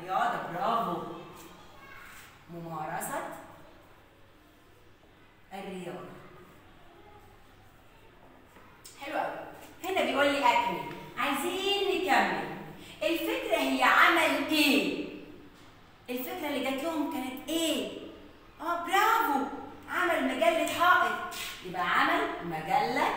الرياضة برافو ممارسة الرياضة حلو قوي هنا بيقول لي أكمل عايزين نكمل الفكرة هي عمل إيه؟ الفكرة اللي جات لهم كانت إيه؟ آه برافو عمل مجلة حائط يبقى عمل مجلة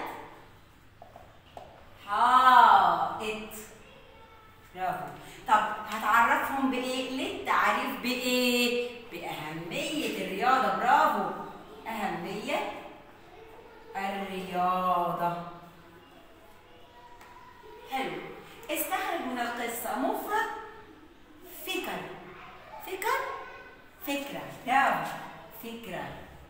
حائط برافو طب هتعرفهم بايه للتعريف بايه باهميه الرياضه برافو اهميه الرياضه حلو استخرج من القصه مفرد فكر فكر فكره برافو فكره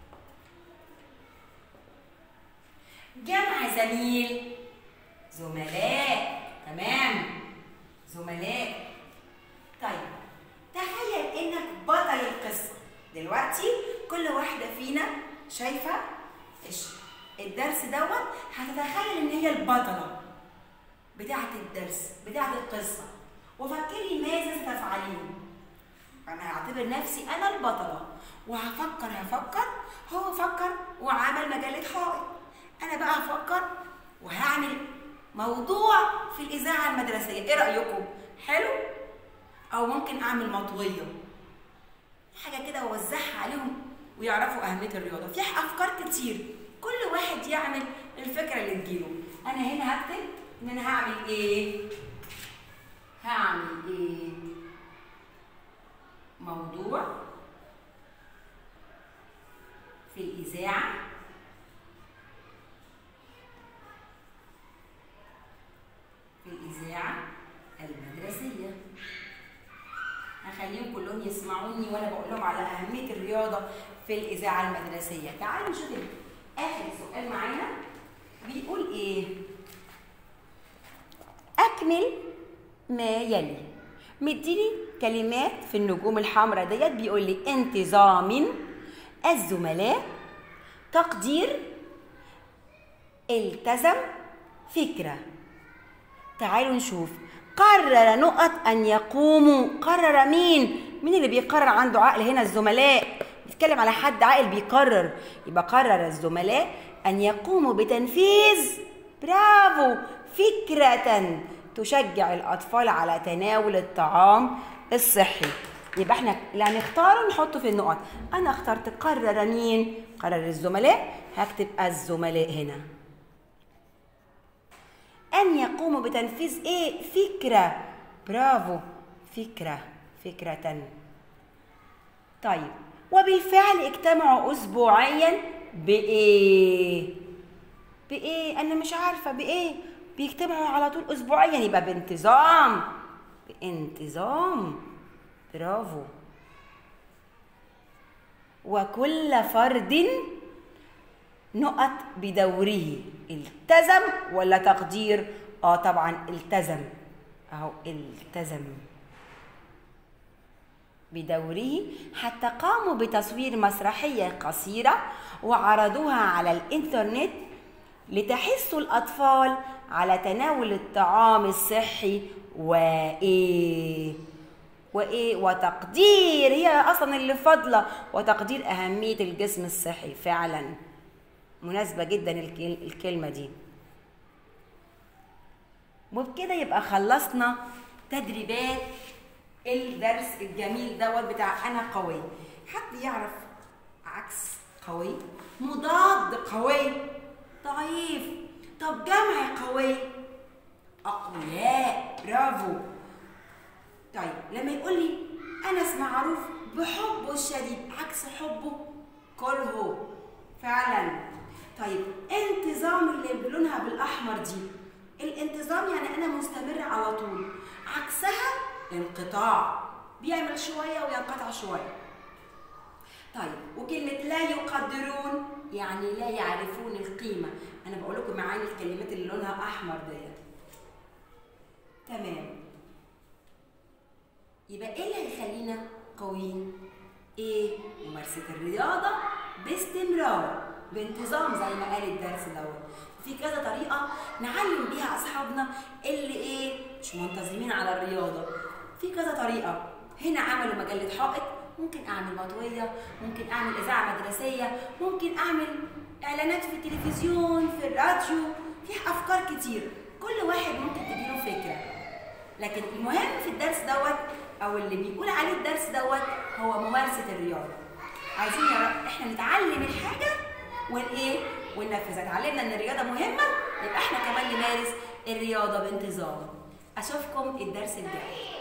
جمع زميل زملاء تمام زملاء طيب تخيل انك بطل القصه دلوقتي كل واحده فينا شايفه إيش- الدرس دوت هتتخيل ان هي البطله بتاعه الدرس بتاعه القصه وفكري ماذا ستفعلين انا هعتبر نفسي انا البطله وهفكر هفكر هو فكر وعمل مجله حائط انا بقى هفكر وهعمل موضوع في الاذاعه المدرسيه ايه رايكم حلو او ممكن اعمل مطويه حاجه كده واوزعها عليهم ويعرفوا اهميه الرياضه في افكار كتير كل واحد يعمل الفكره اللي تجيله انا هنا هكتب ان انا هعمل ايه هعمل ايه موضوع في الإذاعة في الإذاعة المدرسية هخليهم كلهم يسمعوني وأنا بقول لهم على أهمية الرياضة في الإذاعة المدرسية تعالوا نشوف آخر سؤال معانا بيقول إيه أكمل ما يلي مديني كلمات في النجوم الحمراء ديت بيقول لي انتظام الزملاء تقدير التزم فكرة تعالوا نشوف قرر نقط أن يقوموا قرر مين مين اللي بيقرر عنده عقل هنا الزملاء بيتكلم على حد عاقل بيقرر يبقى قرر الزملاء أن يقوموا بتنفيذ برافو فكرة تشجع الأطفال على تناول الطعام الصحي يبقى احنا اللي هنختاره نحطه في النقط انا اخترت قرر مين قرر الزملاء هكتب الزملاء هنا ان يقوموا بتنفيذ ايه فكره برافو فكره فكره طيب وبالفعل اجتمعوا اسبوعيا بايه بايه انا مش عارفه بايه بيجتمعوا على طول اسبوعيا يبقى بانتظام بانتظام برافو وكل فرد نقط بدوره التزم ولا تقدير اه طبعا التزم اهو التزم بدوره حتى قاموا بتصوير مسرحيه قصيره وعرضوها على الانترنت لتحثوا الاطفال على تناول الطعام الصحي وايه وايه وتقدير هي اصلا اللي فاضله وتقدير اهميه الجسم الصحي فعلا مناسبه جدا الكل- الكلمه دي وبكده يبقى خلصنا تدريبات الدرس الجميل دوت بتاع انا قوي حد يعرف عكس قوي مضاد قوي ضعيف طب جمع قوي اقوياء برافو طيب لما يقول لي انس معروف بحبه الشديد عكس حبه كره فعلا طيب انتظام اللي بلونها بالاحمر دي الانتظام يعني انا مستمر على طول عكسها انقطاع بيعمل شويه وينقطع شويه طيب وكلمة لا يقدرون يعني لا يعرفون القيمة أنا بقول لكم معاني الكلمات اللي لونها أحمر ديت تمام يبقى ايه اللي هيخلينا قويين ايه ممارسه الرياضه باستمرار بانتظام زي ما قال الدرس دوت في كذا طريقه نعلم بيها اصحابنا اللي ايه مش منتظمين على الرياضه في كذا طريقه هنا عملوا مجله حائط ممكن اعمل مطويه ممكن اعمل اذاعه مدرسيه ممكن اعمل اعلانات في التلفزيون في الراديو في افكار كتير كل واحد ممكن تديله فكره لكن المهم في الدرس دوت او اللي بيقول عليه الدرس دوت هو ممارسه الرياضه عايزين يا رب احنا نتعلم الحاجه والايه وننفذها اتعلمنا ان الرياضه مهمه يبقى احنا كمان نمارس الرياضه بانتظام اشوفكم الدرس الجاي